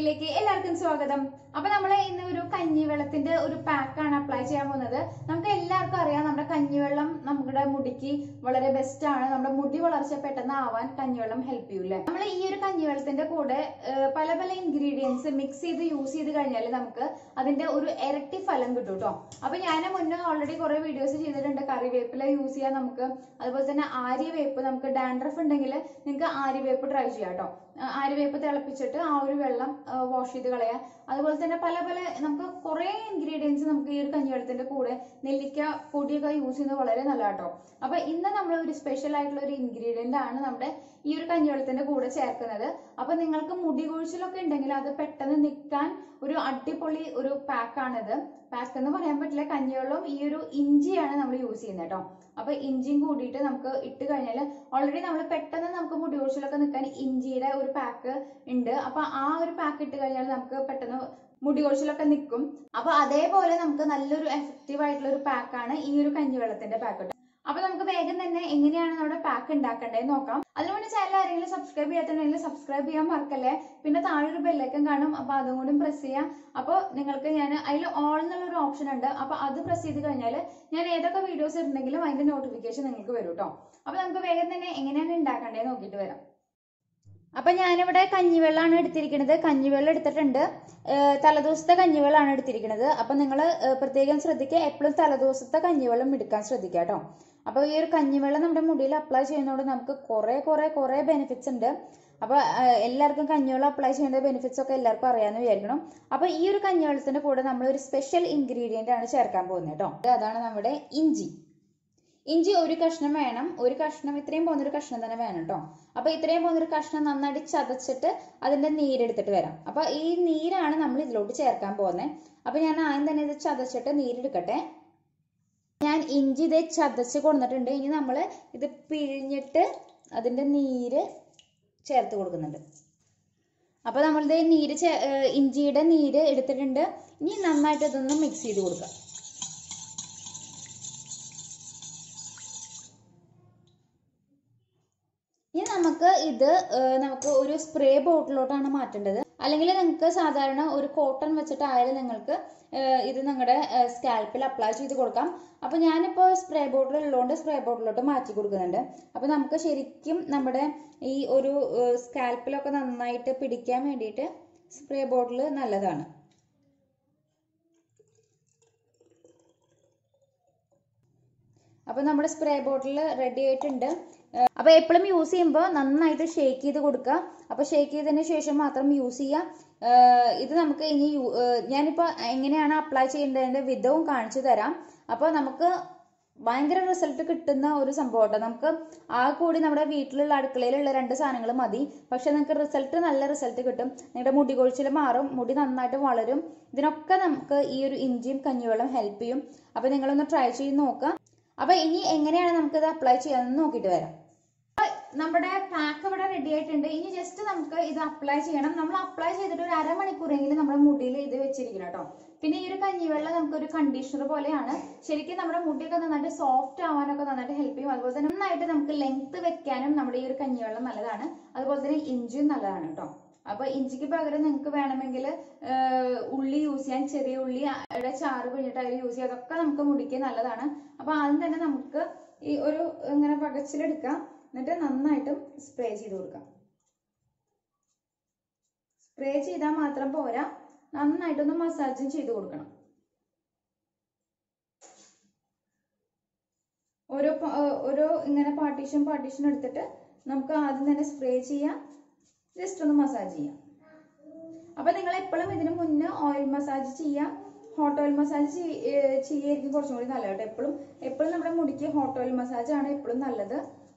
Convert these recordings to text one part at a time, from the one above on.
വീഡിയോയിലേക്ക് എല്ലാവർക്കും സ്വാഗതം അപ്പൊ നമ്മൾ ഇന്ന് ഒരു കഞ്ഞിവെള്ളത്തിന്റെ ഒരു പാക്കാണ് അപ്ലൈ ചെയ്യാൻ പോകുന്നത് നമുക്ക് എല്ലാവർക്കും അറിയാം നമ്മുടെ കഞ്ഞിവെള്ളം നമ്മുടെ മുടിക്ക് വളരെ ബെസ്റ്റ് ആണ് നമ്മുടെ മുടി വളർച്ച പെട്ടെന്ന് ആവാൻ കഞ്ഞിവെള്ളം ഹെൽപ്പ് ചെയ്യൂലേ നമ്മൾ ഈ ഒരു കഞ്ഞിവെള്ളത്തിന്റെ കൂടെ ഏഹ്, പല പല ഇൻഗ്രീഡിയൻസ് മിക്സ് ചെയ്ത് യൂസ് ചെയ്ത് കഴിഞ്ഞാൽ നമുക്ക് അതിന്റെ ഒരു ഇരട്ടി ഫലം കിട്ടും കേട്ടോ അപ്പൊ ഞാൻ മുന്നേ ഓൾറെഡി കുറെ വീഡിയോസ് ചെയ്തിട്ടുണ്ട് കറിവേപ്പില യൂസ് ചെയ്യാൻ നമുക്ക് അതുപോലെ തന്നെ ആര്യവേപ്പ് നമുക്ക് ഡാൻഡ്രഫ് ഉണ്ടെങ്കിൽ നിങ്ങൾക്ക് ആര്യവേപ്പ് ട്രൈ ചെയ്യാം കേട്ടോ ആര്യവേപ്പ് തിളപ്പിച്ചിട്ട് ആ ഒരു വെള്ളം വാഷ് ചെയ്ത് കളയാം അതുപോലെ തന്നെ പല പല നമുക്ക് കുറെ ഇൻഗ്രീഡിയൻസ് നമുക്ക് ഈ ഒരു കഞ്ഞിവെള്ളത്തിന്റെ കൂടെ നെല്ലിക്ക പൊടിയൊക്കെ യൂസ് ചെയ്യുന്നത് വളരെ നല്ല കേട്ടോ അപ്പൊ ഇന്ന് നമ്മൾ ഒരു സ്പെഷ്യൽ ആയിട്ടുള്ള ഒരു ഇൻഗ്രീഡിയന്റ് ആണ് നമ്മുടെ ഈ ഒരു കഞ്ഞിവെള്ളത്തിന്റെ കൂടെ ചേർക്കുന്നത് അപ്പൊ നിങ്ങൾക്ക് മുടി കൊഴിച്ചിലൊക്കെ ഉണ്ടെങ്കിൽ അത് പെട്ടെന്ന് നിൽക്കാൻ ഒരു അടിപൊളി ഒരു പാക്കാണിത് പാക്ക് എന്ന് പറയാൻ പറ്റില്ല കഞ്ഞിവെള്ളവും ഈ ഒരു ഇഞ്ചിയാണ് നമ്മൾ യൂസ് ചെയ്യുന്നത് കേട്ടോ അപ്പൊ ഇഞ്ചിയും കൂടിയിട്ട് നമുക്ക് ഇട്ട് കഴിഞ്ഞാൽ ഓൾറെഡി നമ്മൾ പെട്ടെന്ന് നമുക്ക് മുടി കൊഴിച്ചിലൊക്കെ നിൽക്കാൻ ഇഞ്ചിയുടെ ഒരു പാക്ക് ഉണ്ട് അപ്പൊ ആ ഒരു പാക്ക് ഇട്ട് കഴിഞ്ഞാൽ നമുക്ക് പെട്ടെന്ന് മുടി കൊഴിച്ചിലൊക്കെ നിൽക്കും അപ്പൊ അതേപോലെ നമുക്ക് നല്ലൊരു എഫക്റ്റീവ് ആയിട്ടുള്ള ഒരു പാക്കാണ് ഈ ഒരു കഞ്ഞിവെള്ളത്തിന്റെ പാക്ക് അപ്പൊ നമുക്ക് വേഗം തന്നെ എങ്ങനെയാണ് നമ്മുടെ പാക്ക് ഉണ്ടാക്കേണ്ടത് നോക്കാം അതിനുവേണ്ടി ചാനൽ ആരെങ്കിലും സബ്സ്ക്രൈബ് ചെയ്യാത്തുണ്ടെങ്കിൽ സബ്സ്ക്രൈബ് ചെയ്യാൻ മറക്കല്ലേ പിന്നെ താഴെ ഒരു ബെല്ലൈക്കൻ കാണും അപ്പൊ അതും കൂടി പ്രസ് ചെയ്യാം അപ്പോൾ നിങ്ങൾക്ക് ഞാൻ അതിൽ ഓൾ എന്നുള്ള ഒരു ഓപ്ഷൻ ഉണ്ട് അപ്പൊ അത് പ്രസ് ചെയ്ത് കഴിഞ്ഞാൽ ഞാൻ ഏതൊക്കെ വീഡിയോസ് ഇട്ടുണ്ടെങ്കിലും അതിന്റെ നോട്ടിഫിക്കേഷൻ നിങ്ങൾക്ക് വരും കേട്ടോ അപ്പൊ നമുക്ക് വേഗം തന്നെ എങ്ങനെയാണ് ഉണ്ടാക്കേണ്ടത് നോക്കിയിട്ട് വരാം അപ്പൊ ഞാനിവിടെ കഞ്ഞിവെള്ളമാണ് എടുത്തിരിക്കുന്നത് കഞ്ഞിവെള്ളം എടുത്തിട്ടുണ്ട് ഏഹ് തലേദിവസത്തെ കഞ്ഞിവെള്ളമാണ് എടുത്തിരിക്കുന്നത് അപ്പൊ നിങ്ങൾ പ്രത്യേകം ശ്രദ്ധിക്കുക എപ്പോഴും തലേദിവസത്തെ കഞ്ഞിവെള്ളം എടുക്കാൻ ശ്രദ്ധിക്കുക കേട്ടോ അപ്പൊ ഈ ഒരു കഞ്ഞിവെള്ളം നമ്മുടെ മുടിയിൽ അപ്ലൈ ചെയ്യുന്നതുകൊണ്ട് നമുക്ക് കുറെ കുറെ കുറെ ബെനിഫിറ്റ്സ് ഉണ്ട് അപ്പൊ ഏഹ് എല്ലാവർക്കും കഞ്ഞിവെള്ളം അപ്ലൈ ചെയ്യേണ്ട ബെനിഫിറ്റ്സ് ഒക്കെ എല്ലാവർക്കും അറിയാമെന്ന് വിചാരിക്കണം അപ്പൊ ഈ ഒരു കഞ്ഞിവെള്ളത്തിന്റെ കൂടെ നമ്മൾ ഒരു സ്പെഷ്യൽ ഇൻഗ്രീഡിയന്റ് ആണ് ചേർക്കാൻ പോകുന്നത് കേട്ടോ അതാണ് നമ്മുടെ ഇഞ്ചി ഇഞ്ചി ഒരു കഷ്ണം വേണം ഒരു കഷ്ണം ഇത്രയും പോകുന്നൊരു കഷ്ണം തന്നെ വേണം കേട്ടോ അപ്പൊ ഇത്രയും പോകുന്നൊരു കഷ്ണം നന്നായിട്ട് ചതച്ചിട്ട് അതിന്റെ നീരെടുത്തിട്ട് വരാം അപ്പൊ ഈ നീരാണ് നമ്മൾ ഇതിലോട്ട് ചേർക്കാൻ പോകുന്നത് അപ്പൊ ഞാൻ ആദ്യം തന്നെ ഇത് ചതച്ചിട്ട് നീരെടുക്കട്ടെ ഞാൻ ഇഞ്ചി ഇത് ചതച്ച് കൊടുത്തിട്ടുണ്ട് ഇനി നമ്മൾ ഇത് പിഴിഞ്ഞിട്ട് അതിന്റെ നീര് ചേർത്ത് കൊടുക്കുന്നുണ്ട് അപ്പൊ നമ്മളിത് നീര് ചേ- ഏഹ് ഇഞ്ചിയുടെ നീര് എടുത്തിട്ടുണ്ട് ഇനി നന്നായിട്ട് ഇതൊന്ന് മിക്സ് ചെയ്ത് കൊടുക്കാം ഇനി നമുക്ക് ഇത് ഏഹ്, നമുക്ക് ഒരു സ്പ്രേ ബോട്ടിലോട്ടാണ് മാറ്റേണ്ടത് അല്ലെങ്കിൽ നിങ്ങൾക്ക് സാധാരണ ഒരു കോട്ടൺ വെച്ചിട്ടായാലും നിങ്ങൾക്ക് ഏഹ്, ഇത് നിങ്ങളുടെ സ്കാൽപ്പിൽ അപ്ലൈ ചെയ്ത് കൊടുക്കാം അപ്പൊ ഞാനിപ്പോൾ സ്പ്രേ ബോട്ടിൽ ഉള്ളതുകൊണ്ട് സ്പ്രേ ബോട്ടിലോട്ട് മാറ്റി കൊടുക്കുന്നുണ്ട് അപ്പൊ നമുക്ക് ശരിക്കും നമ്മുടെ ഈ ഒരു സ്കാൽപ്പിലൊക്കെ നന്നായിട്ട് പിടിക്കാൻ വേണ്ടിയിട്ട് സ്പ്രേ ബോട്ടിൽ നല്ലതാണ് അപ്പൊ നമ്മുടെ സ്പ്രേ ബോട്ടിൽ റെഡി ആയിട്ടുണ്ട് ഏഹ് അപ്പൊ എപ്പോഴും യൂസ് ചെയ്യുമ്പോൾ നന്നായിട്ട് ഷേക്ക് ചെയ്ത് കൊടുക്കുക അപ്പൊ ഷേക്ക് ചെയ്തതിന് ശേഷം മാത്രം യൂസ് ചെയ്യുക ഏഹ് ഇത് നമുക്ക് ഇനി യു- ഏഹ് ഞാനിപ്പോ എങ്ങനെയാണ് അപ്ലൈ ചെയ്യേണ്ടതിന്റെ വിധവും കാണിച്ചു തരാം അപ്പൊ നമുക്ക് ഭയങ്കര റിസൾട്ട് കിട്ടുന്ന ഒരു സംഭവം കേട്ടോ നമുക്ക് ആ കൂടി നമ്മുടെ വീട്ടിലുള്ള അടുക്കളയിലുള്ള രണ്ട് സാധനങ്ങൾ മതി പക്ഷെ നിങ്ങൾക്ക് റിസൾട്ട് നല്ല റിസൾട്ട് കിട്ടും നിങ്ങളുടെ മുടി കൊഴിച്ചിൽ മാറും മുടി നന്നായിട്ട് വളരും ഇതിനൊക്കെ നമുക്ക് ഈ ഒരു ഇഞ്ചിയും കഞ്ഞിവെള്ളം ഹെൽപ്പ് ചെയ്യും അപ്പൊ നിങ്ങളൊന്ന് ട്രൈ ചെയ്ത് നോക്കുക അപ്പൊ ഇനി എങ്ങനെയാണ് നമുക്കിത് അപ്ലൈ ചെയ്യാമെന്ന് നോക്കിയിട്ട് വരാം അപ്പൊ നമ്മുടെ പാക്ക് ഇവിടെ റെഡി ആയിട്ടുണ്ട് ഇനി ജസ്റ്റ് നമുക്ക് ഇത് അപ്ലൈ ചെയ്യണം നമ്മൾ അപ്ലൈ ചെയ്തിട്ട് ഒരു അരമണിക്കൂറെങ്കിലും നമ്മുടെ മുടിയിൽ ഇത് വെച്ചിരിക്കണം കേട്ടോ പിന്നെ ഈ ഒരു കഞ്ഞിവെള്ളം നമുക്കൊരു കണ്ടീഷണർ പോലെയാണ് ശരിക്കും നമ്മുടെ മുടിയൊക്കെ നന്നായിട്ട് സോഫ്റ്റ് ആവാനൊക്കെ നന്നായിട്ട് ഹെൽപ്പ് ചെയ്യും അതുപോലെ തന്നെ നന്നായിട്ട് നമുക്ക് ലെങ്ത് വെക്കാനും നമ്മുടെ ഈ ഒരു കഞ്ഞിവെള്ളം നല്ലതാണ് അതുപോലെ തന്നെ ഇഞ്ചിയും നല്ലതാണ് കേട്ടോ അപ്പൊ ഇഞ്ചിക്ക് പകരം നിങ്ങൾക്ക് വേണമെങ്കിൽ ഉള്ളി യൂസ് ചെയ്യാൻ ചെറിയ ഉള്ളി യുടെ ചാറ് പിഴിഞ്ഞിട്ട് അതിൽ യൂസ് ചെയ്യാം അതൊക്കെ നമുക്ക് മുടിക്ക് നല്ലതാണ് അപ്പൊ ആദ്യം തന്നെ നമുക്ക് ഈ ഒരു ഇങ്ങനെ പകച്ചിലെടുക്കാം എന്നിട്ട് നന്നായിട്ടും സ്പ്രേ ചെയ്ത് കൊടുക്കാം സ്പ്രേ ചെയ്താൽ മാത്രം പോരാ നന്നായിട്ടൊന്ന് മസാജും ചെയ്ത് കൊടുക്കണം ഓരോ പ- ഏർ ഓരോ ഇങ്ങനെ പാർട്ടീഷൻ പാർട്ടീഷൻ എടുത്തിട്ട് നമുക്ക് ആദ്യം തന്നെ സ്പ്രേ ചെയ്യാം ജസ്റ്റ് ഒന്ന് മസാജ് ചെയ്യാം അപ്പൊ നിങ്ങൾ എപ്പോഴും ഇതിന് മുന്നേ ഓയിൽ മസാജ് ചെയ്യാം ഹോട്ട് ഓയിൽ മസാജ് ചെയ്യായിരിക്കും കുറച്ചും കൂടി നല്ലത് കേട്ടോ എപ്പോഴും എപ്പോഴും നമ്മുടെ മുടിക്ക് ഹോട്ട് ഓയിൽ മസാജ് ആണ് എപ്പോഴും നല്ലത്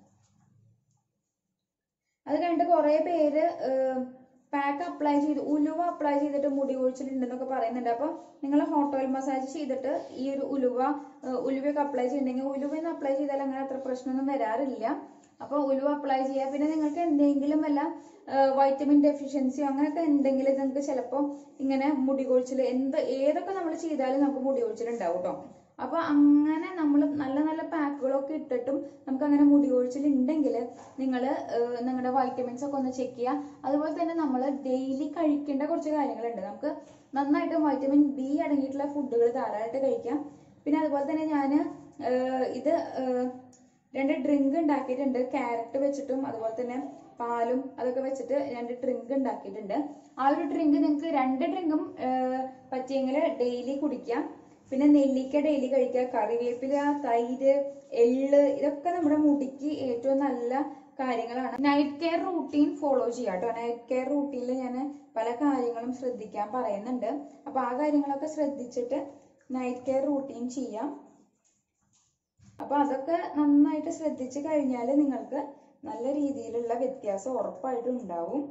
അത് കഴിഞ്ഞിട്ട് കുറെ പേര് പാക്ക് അപ്ലൈ ചെയ്ത് ഉലുവ അപ്ലൈ ചെയ്തിട്ട് മുടി കൊഴിച്ചിട്ടുണ്ടെന്നൊക്കെ പറയുന്നുണ്ട് അപ്പൊ നിങ്ങൾ ഹോട്ട് ഓയിൽ മസാജ് ചെയ്തിട്ട് ഈ ഒരു ഉലുവ ഏഹ് ഉലുവയൊക്കെ അപ്ലൈ ചെയ്തിട്ടുണ്ടെങ്കിൽ ഉലുവ അപ്ലൈ ചെയ്താൽ അങ്ങനെ അത്ര പ്രശ്നമൊന്നും വരാറില്ല അപ്പൊ ഉലുവ അപ്ലൈ ചെയ്യുക പിന്നെ നിങ്ങൾക്ക് എന്തെങ്കിലും വല്ല വൈറ്റമിൻ ഡെഫിഷ്യൻസിയോ അങ്ങനെയൊക്കെ ഉണ്ടെങ്കിൽ നിങ്ങൾക്ക് ചിലപ്പോൾ ഇങ്ങനെ മുടി കൊഴിച്ചിൽ എന്ത് ഏതൊക്കെ നമ്മൾ ചെയ്താലും നമുക്ക് മുടി കൊഴിച്ചിൽ ഉണ്ടാവും കേട്ടോ അപ്പൊ അങ്ങനെ നമ്മൾ നല്ല നല്ല പാക്കുകളൊക്കെ ഒക്കെ ഇട്ടിട്ടും നമുക്ക് അങ്ങനെ മുടി കൊഴിച്ചിൽ ഉണ്ടെങ്കിൽ നിങ്ങൾ നിങ്ങളുടെ വൈറ്റമിൻസ് ഒക്കെ ഒന്ന് ചെക്ക് ചെയ്യുക അതുപോലെ തന്നെ നമ്മൾ ഡെയിലി കഴിക്കേണ്ട കുറച്ച് കാര്യങ്ങളുണ്ട് നമുക്ക് നന്നായിട്ട് വൈറ്റമിൻ ബി അടങ്ങിയിട്ടുള്ള ഫുഡുകൾ ധാരാളമായിട്ട് കഴിക്കാം പിന്നെ അതുപോലെ തന്നെ ഞാൻ ഇത് ഏഹ്, രണ്ട് ഡ്രിങ്ക് ഉണ്ടാക്കിയിട്ടുണ്ട് ക്യാരറ്റ് വെച്ചിട്ടും അതുപോലെ തന്നെ പാലും അതൊക്കെ വെച്ചിട്ട് രണ്ട് ഡ്രിങ്ക് ഉണ്ടാക്കിയിട്ടുണ്ട് ആ ഒരു ഡ്രിങ്ക് നിങ്ങൾക്ക് രണ്ട് ഡ്രിങ്കും പറ്റിയെങ്കിൽ ഡെയിലി കുടിക്കാം പിന്നെ നെല്ലിക്ക ഡെയിലി കഴിക്കുക കറിവേപ്പില തൈര് എള്ള് ഇതൊക്കെ നമ്മുടെ മുടിക്ക് ഏറ്റവും നല്ല കാര്യങ്ങളാണ് നൈറ്റ് കെയർ റൂട്ടീൻ ഫോളോ ചെയ്യാം കേട്ടോ നൈറ്റ് കെയർ റൂട്ടീനിൽ ഞാൻ പല കാര്യങ്ങളും ശ്രദ്ധിക്കാൻ പറയുന്നുണ്ട് അപ്പൊ ആ കാര്യങ്ങളൊക്കെ ശ്രദ്ധിച്ചിട്ട് നൈറ്റ് കെയർ റൂട്ടീൻ ചെയ്യാം അപ്പൊ അതൊക്കെ നന്നായിട്ട് ശ്രദ്ധിച്ചു കഴിഞ്ഞാൽ നിങ്ങൾക്ക് നല്ല രീതിയിലുള്ള വ്യത്യാസം ഉറപ്പായിട്ടും ഉണ്ടാവും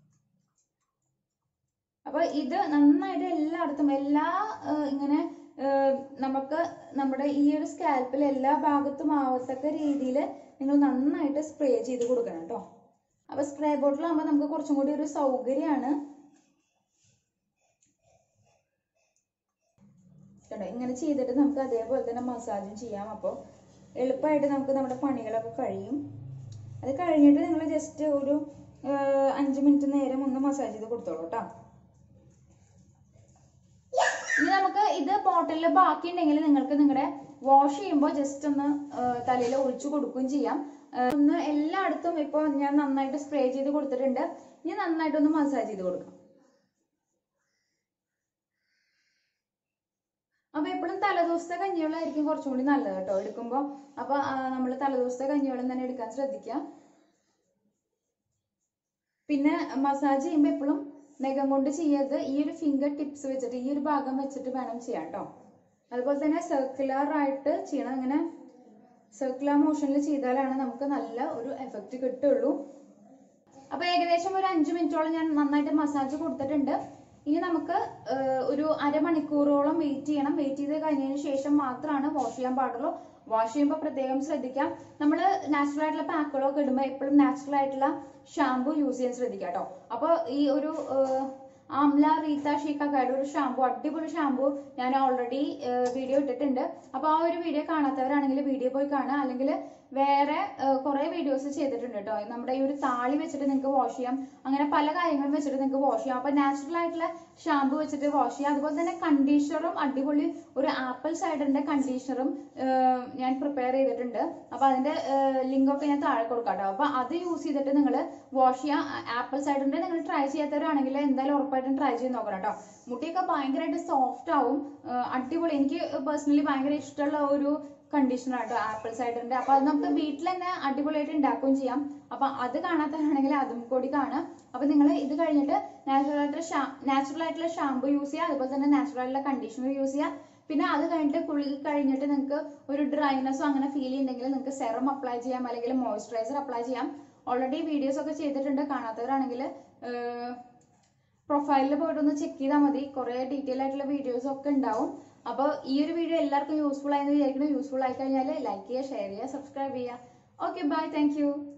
അപ്പൊ ഇത് നന്നായിട്ട് എല്ലായിടത്തും എല്ലാ ആ, ഇങ്ങനെ ആ, നമുക്ക് നമ്മുടെ ഈ ഒരു സ്കാൽപ്പിൽ എല്ലാ ഭാഗത്തും ആവത്തക്ക രീതിയിൽ നിങ്ങൾ നന്നായിട്ട് സ്പ്രേ ചെയ്ത് കൊടുക്കണം കേട്ടോ അപ്പൊ സ്പ്രേ ബോട്ടിലാകുമ്പോൾ നമുക്ക് കുറച്ചും കൂടി ഒരു സൗകര്യമാണ് കേട്ടോ ഇങ്ങനെ ചെയ്തിട്ട് നമുക്ക് അതേപോലെ തന്നെ മസാജും ചെയ്യാം അപ്പോൾ എളുപ്പമായിട്ട് നമുക്ക് നമ്മുടെ പണികളൊക്കെ കഴിയും അത് കഴിഞ്ഞിട്ട് നിങ്ങൾ ജസ്റ്റ് ഒരു ആ, അഞ്ച് മിനിറ്റ് നേരം ഒന്ന് മസാജ് ചെയ്ത് കൊടുത്തോളൂ കേട്ടോ ഇനി നമുക്ക് ഇത് ബോട്ടിലിൽ ബാക്കി ഉണ്ടെങ്കിൽ നിങ്ങൾക്ക് നിങ്ങളുടെ വാഷ് ചെയ്യുമ്പോൾ ജസ്റ്റ് ഒന്ന് തലയിൽ ഒഴിച്ചു കൊടുക്കുകയും ചെയ്യാം ആ, ഒന്ന് എല്ലായിടത്തും ഇപ്പോൾ ഞാൻ നന്നായിട്ട് സ്പ്രേ ചെയ്ത് കൊടുത്തിട്ടുണ്ട് ഇനി നന്നായിട്ടൊന്ന് മസാജ് ചെയ്ത് കൊടുക്കാം അപ്പൊ എപ്പോഴും തലേദിവസത്തെ കഞ്ഞിവെള്ളമായിരിക്കും കുറച്ചും കൂടി നല്ലത് കേട്ടോ എടുക്കുമ്പോൾ അപ്പൊ നമ്മൾ തലേദിവസത്തെ കഞ്ഞിവെള്ളം തന്നെ എടുക്കാൻ ശ്രദ്ധിക്കുക പിന്നെ മസാജ് ചെയ്യുമ്പോൾ എപ്പോഴും നഖം കൊണ്ട് ചെയ്യരുത് ഈ ഒരു ഫിംഗർ ടിപ്സ് വെച്ചിട്ട് ഈ ഒരു ഭാഗം വെച്ചിട്ട് വേണം ചെയ്യാൻ കേട്ടോ അതുപോലെ തന്നെ സർക്കുലർ ആയിട്ട് ചെയ്യണം ഇങ്ങനെ സർക്കുലർ മോഷനിൽ ചെയ്താലാണ് നമുക്ക് നല്ല ഒരു എഫക്റ്റ് കിട്ടുള്ളൂ അപ്പൊ ഏകദേശം ഒരു അഞ്ചു മിനിറ്റോളം ഞാൻ നന്നായിട്ട് മസാജ് കൊടുത്തിട്ടുണ്ട് ഇനി നമുക്ക് ഏഹ്, ഒരു അരമണിക്കൂറോളം വെയിറ്റ് ചെയ്യണം വെയിറ്റ് ചെയ്ത് കഴിഞ്ഞതിന് ശേഷം മാത്രമാണ് വാഷ് ചെയ്യാൻ പാടുള്ളൂ വാഷ് ചെയ്യുമ്പോൾ പ്രത്യേകം ശ്രദ്ധിക്കാം നമ്മൾ നാച്ചുറൽ ആയിട്ടുള്ള പാക്കുകളൊക്കെ ഇടുമ്പോൾ എപ്പോഴും നാച്ചുറൽ ആയിട്ടുള്ള ഷാമ്പു യൂസ് ചെയ്യാൻ ശ്രദ്ധിക്കാം കേട്ടോ അപ്പോൾ ഈ ഒരു ഏഹ്, ആംല റീത്ത ഷീക്കാക്കായുടെ ഒരു ഷാമ്പു അടിപൊളി ഷാമ്പു ഞാൻ ഓൾറെഡി വീഡിയോ ഇട്ടിട്ടുണ്ട് അപ്പോൾ ആ ഒരു വീഡിയോ കാണാത്തവരാണെങ്കിൽ വീഡിയോ പോയി കാണുക അല്ലെങ്കിൽ വേറെ കുറെ വീഡിയോസ് ചെയ്തിട്ടുണ്ട് കേട്ടോ നമ്മുടെ ഈ ഒരു താളി വെച്ചിട്ട് നിങ്ങൾക്ക് വാഷ് ചെയ്യാം അങ്ങനെ പല കാര്യങ്ങളും വെച്ചിട്ട് നിങ്ങൾക്ക് വാഷ് ചെയ്യാം അപ്പൊ നാച്ചുറൽ ആയിട്ടുള്ള ഷാമ്പു വെച്ചിട്ട് വാഷ് ചെയ്യാം അതുപോലെ തന്നെ കണ്ടീഷണറും അടിപൊളി ഒരു ആപ്പിൾ സൈഡറിന്റെ കണ്ടീഷണറും ഞാൻ പ്രിപ്പയർ ചെയ്തിട്ടുണ്ട് അപ്പൊ അതിന്റെ ലിങ്ക് ഒക്കെ ഞാൻ താഴെ കൊടുക്കാം കേട്ടോ അപ്പൊ അത് യൂസ് ചെയ്തിട്ട് നിങ്ങൾ വാഷ് ചെയ്യാം ആപ്പിൾ സൈഡറിന്റെ നിങ്ങൾ ട്രൈ ചെയ്യാത്തവരാണെങ്കിൽ എന്തായാലും ഉറപ്പായിട്ടും ട്രൈ ചെയ്ത് നോക്കണം കേട്ടോ മുട്ടിയൊക്കെ ഭയങ്കരമായിട്ട് സോഫ്റ്റ് ആവും ആ, അടിപൊളി എനിക്ക് പേഴ്സണലി ഭയങ്കര ഇഷ്ടമുള്ള ഒരു കണ്ടീഷണർ ആട്ടോ ആപ്പിൾ സൈഡറിന്റെ അപ്പൊ അത് നമുക്ക് വീട്ടിൽ തന്നെ അടിപൊളിയായിട്ട് ഉണ്ടാക്കുകയും ചെയ്യാം അപ്പൊ അത് കാണാത്തതാണെങ്കിൽ അതും കൂടി കാണാം അപ്പൊ നിങ്ങൾ ഇത് കഴിഞ്ഞിട്ട് നാച്ചുറൽ ആയിട്ടുള്ള നാച്ചുറൽ ആയിട്ടുള്ള ഷാമ്പു യൂസ് ചെയ്യുക അതുപോലെ തന്നെ നാച്ചുറൽ ആയിട്ടുള്ള കണ്ടീഷണർ യൂസ് ചെയ്യുക പിന്നെ അത് കഴിഞ്ഞിട്ട് കുളി കഴിഞ്ഞിട്ട് നിങ്ങൾക്ക് ഒരു ഡ്രൈനെസ്സോ അങ്ങനെ ഫീൽ ചെയ്യുന്നുണ്ടെങ്കിൽ നിങ്ങൾക്ക് സെറം അപ്ലൈ ചെയ്യാം അല്ലെങ്കിൽ മോയ്സ്ചറൈസർ അപ്ലൈ ചെയ്യാം ഓൾറെഡി വീഡിയോസ് ഒക്കെ ചെയ്തിട്ടുണ്ട് കാണാത്തവരാണെങ്കിൽ പ്രൊഫൈലിൽ പോയിട്ട് ഒന്ന് ചെക്ക് ചെയ്താൽ മതി കുറെ ഡീറ്റെയിൽ ആയിട്ടുള്ള വീഡിയോസ് ഒക്കെ ഉണ്ടാവും അപ്പോൾ ഈ ഒരു വീഡിയോ എല്ലാവർക്കും യൂസ്ഫുൾ ആയെന്ന് വിചാരിക്കണം യൂസ്ഫുൾ ആയി കഴിഞ്ഞാൽ ലൈക്ക് ചെയ്യുക ഷെയർ ചെയ്യുക സബ്സ്ക്രൈബ് ചെയ്യുക ഓക്കെ ബൈ താങ്ക് യു